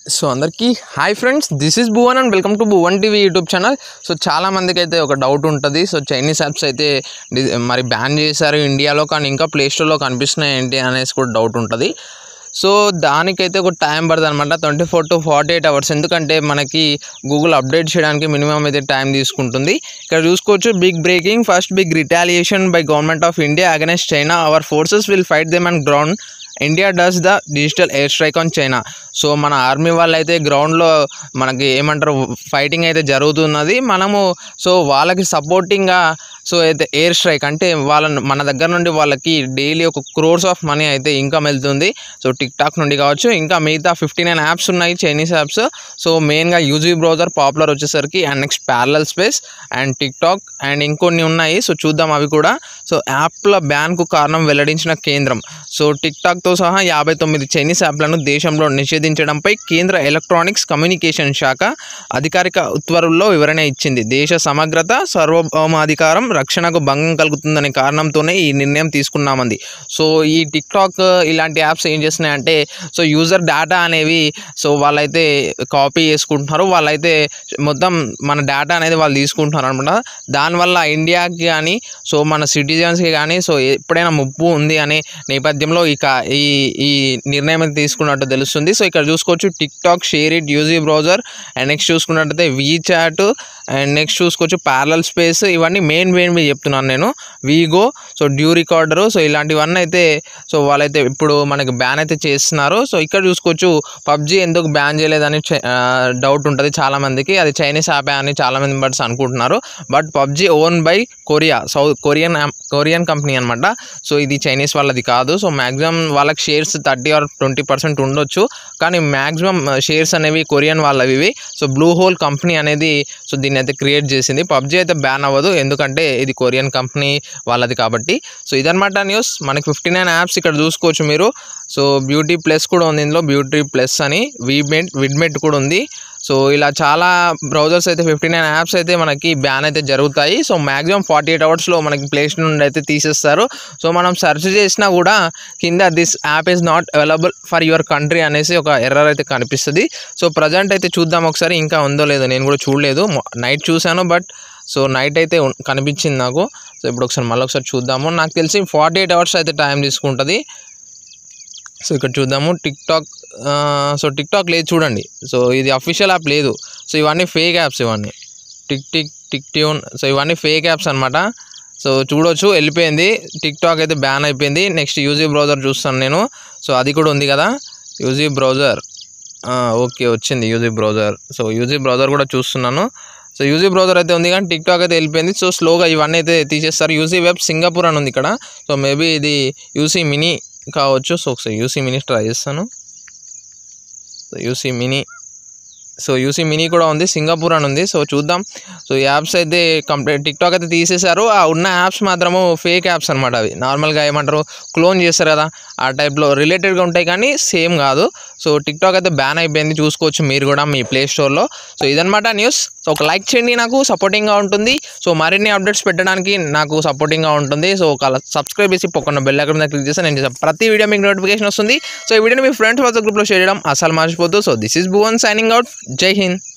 so అందరికీ hi friends this is Bhuvan and welcome to Bhuvan TV YouTube channel so చాలా మందికి అయితే ఒక డౌట్ ఉంటుంది సో చైనీస్ యాప్స్ అయితే డి- మరి బ్యాన్ చేశారు ఇండియాలో కానీ ఇంకా ప్లే స్టోర్లో కనిపిస్తున్నాయి ఏంటి అనేసి కూడా డౌట్ ఉంటుంది సో దానికైతే ఒక టైం పడుతుంది అనమాట twenty four to forty eight hours ఎందుకంటే మనకి గూగుల్ అప్డేట్ చేయడానికి మినిమం అయితే టైం తీసుకుంటుంది ఇక్కడ చూసుకోవచ్చు big breaking first big retaliation by government of India against China our forces will fight them and ground India does the digital air strike on China so మన army వాళ్ళు అయితే గ్రౌండ్లో మనకి ఏమంటారు ఫైటింగ్ అయితే జరుగుతున్నది మనము సో వాళ్ళకి సపోర్టింగ్గా సో అయితే ఎయిర్ స్ట్రైక్ అంటే వాళ్ళ మన దగ్గర నుండి వాళ్ళకి డైలీ ఒక క్రోర్స్ ఆఫ్ మనీ అయితే ఇన్కమ్ వెళ్తుంది సో టిక్ టాక్ నుండి కావచ్చు ఇంకా మిగతా ఫిఫ్టీ నైన్ యాప్స్ ఉన్నాయి చైనీస్ యాప్స్ సో మెయిన్గా యూజీ బ్రౌజర్ పాపులర్ వచ్చేసరికి and next parallel space and TikTok and ఇంకొన్ని ఉన్నాయి సో చూద్దాం అవి కూడా సో యాప్ల బ్యాన్కు కారణం వెల్లడించిన కేంద్రం సో టిక్ టాక్తో సహా యాభై తొమ్మిది చైనీస్ యాప్లను దేశంలో నిషేధించడంపై కేంద్ర ఎలక్ట్రానిక్స్ కమ్యూనికేషన్ శాఖ అధికారిక ఉత్తర్వుల్లో వివరణ ఇచ్చింది దేశ సమగ్రత సార్వభౌమాధికారం రక్షణకు భంగం కలుగుతుందనే కారణంతోనే ఈ నిర్ణయం తీసుకున్నామంది సో ఈ టిక్ టాక్ ఇలాంటి యాప్స్ ఏం చేస్తున్నాయంటే సో యూజర్ డేటా అనేవి సో వాళ్ళైతే కాపీ చేసుకుంటున్నారు వాళ్ళైతే మొత్తం మన డేటా అనేది వాళ్ళు తీసుకుంటున్నారు అనమాట దానివల్ల ఇండియాకి కానీ సో మన సిటిజన్స్కి కానీ సో ఎప్పుడైనా ముప్పు ఉంది అనే నేపథ్యంలో ఇక ఈ ఈ నిర్ణయం అయితే తీసుకున్నట్టు తెలుస్తుంది సో ఇక్కడ చూసుకోవచ్చు TikTok SHAREit UC browser and next చూసుకున్నట్టయితే వీ చాట్ అండ్ నెక్స్ట్ చూసుకోవచ్చు ప్యారలల్ స్పేస్ ఇవన్నీ మెయిన్ మెయిన్ చెప్తున్నాను నేను Vigo so DU recorder so ఇలాంటివన్నీ అయితే సో వాళ్ళైతే ఇప్పుడు మనకి బ్యాన్ అయితే చేస్తున్నారు సో ఇక్కడ చూసుకోవచ్చు పబ్జి ఎందుకు బ్యాన్ చేయలేదని డౌట్ ఉంటుంది చాలామందికి అది చైనీస్ యాప్ అని చాలామంది బట్స్ అనుకుంటున్నారు but PUBG own by Korea South Korean Korean company అనమాట సో ఇది చైనీస్ వాళ్ళది కాదు సో మ్యాక్సిమం వాళ్ళకి shares thirty or twenty percent ఉండొచ్చు కానీ మ్యాక్సిమం షేర్స్ అనేవి కొరియన్ వాళ్ళవి ఇవి సో బ్లూ హోల్ కంపెనీ అనేది సో దీన్ని అయితే క్రియేట్ చేసింది పబ్జి అయితే బ్యాన్ అవ్వదు ఎందుకంటే ఇది కొరియన్ కంపెనీ వాళ్ళది కాబట్టి సో ఇదనమాట న్యూస్ మనకి ఫిఫ్టీ నైన్ యాప్స్ ఇక్కడ చూసుకోవచ్చు మీరు సో బ్యూటీ ప్లస్ కూడా ఉంది ఇందులో బ్యూటీ ప్లస్ అని వీమెట్ విడ్మెట్ కూడా ఉంది సో ఇలా చాలా బ్రౌజర్స్ అయితే ఫిఫ్టీ నైన్ యాప్స్ అయితే మనకి బ్యాన్ అయితే జరుగుతాయి సో మ్యాక్సిమం ఫార్టీ ఎయిట్ అవర్స్లో మనకి ప్లేస్ నుండి అయితే తీసేస్తారు సో మనం సెర్చ్ చేసినా కూడా కింద this app is not available for your country అనేసి ఒక ఎర్రర్ అయితే కనిపిస్తుంది సో ప్రజెంట్ అయితే చూద్దాం ఒకసారి ఇంకా ఉందో లేదో నేను కూడా చూడలేదు నైట్ చూశాను బట్ సో నైట్ అయితే ఉన్- కనిపించింది నాకు సో ఇప్పుడు ఒకసారి మళ్ళీ ఒకసారి చూద్దాము నాకు తెలిసి ఫార్టీ ఎయిట్ అవర్స్ అయితే టైం తీసుకుంటుంది సో ఇక్కడ చూద్దాము TikTok so TikTok లేదు చూడండి సో ఇది అఫీషియల్ యాప్ లేదు సో ఇవన్నీ ఫేక్ యాప్స్ ఇవన్నీ tick tick tick tune so ఇవన్నీ ఫేక్ యాప్స్ అనమాట సో చూడొచ్చు వెళ్ళిపోయింది టిక్ టాక్ అయితే బ్యాన్ అయిపోయింది నెక్స్ట్ యూజీ బ్రౌజర్ చూస్తాను నేను సో అది కూడా ఉంది కదా యూజీ బ్రౌజర్ ఓకే వచ్చింది UC browser so UC browser కూడా చూస్తున్నాను సో యూజీ బ్రౌజర్ అయితే ఉంది కానీ టిక్ టాక్ అయితే వెళ్ళిపోయింది సో స్లోగా ఇవన్నీ అయితే తీసేస్తారు యూజీ వెబ్ సింగపూర్ అని ఉంది ఇక్కడ సో మేబీ ఇది యూసీ మినీ కావచ్చు సో ఒకసారి యూసీ మినీ ట్రై చేస్తాను so UC mini so UC mini కూడా ఉంది సింగపూర్ అని ఉంది సో చూద్దాం సో ఈ యాప్స్ అయితే కంప్లీట్ టిక్ టాక్ అయితే తీసేశారు ఆ ఉన్న యాప్స్ మాత్రము ఫేక్ యాప్స్ అనమాట అవి నార్మల్గా ఏమంటారు క్లోన్ చేస్తారు కదా ఆ టైప్లో రిలేటెడ్గా ఉంటాయి కానీ సేమ్ కాదు సో టిక్ టాక్ అయితే బ్యాన్ అయిపోయింది చూసుకోవచ్చు మీరు కూడా మీ ప్లే స్టోర్లో సో ఇదనమాట న్యూస్ సో ఒక లైక్ చేయండి నాకు సపోర్టింగ్గా ఉంటుంది సో మరిన్ని అప్డేట్స్ పెట్టడానికి నాకు సపోర్టింగ్గా ఉంటుంది సో ఒక సబ్స్క్రైబ్ చేసి పక్కన బెల్ ఐకాన్ మీద క్లిక్ చేస్తే నేను చేసే ప్రతి వీడియో మీకు నోటిఫికేషన్ వస్తుంది సో ఈ వీడియోని మీ ఫ్రెండ్స్ వాట్సాప్ గ్రూప్లో షేర్ చేయడం అసలు మర్చిపోద్దు so this is Bhuvan signing out Jai Hind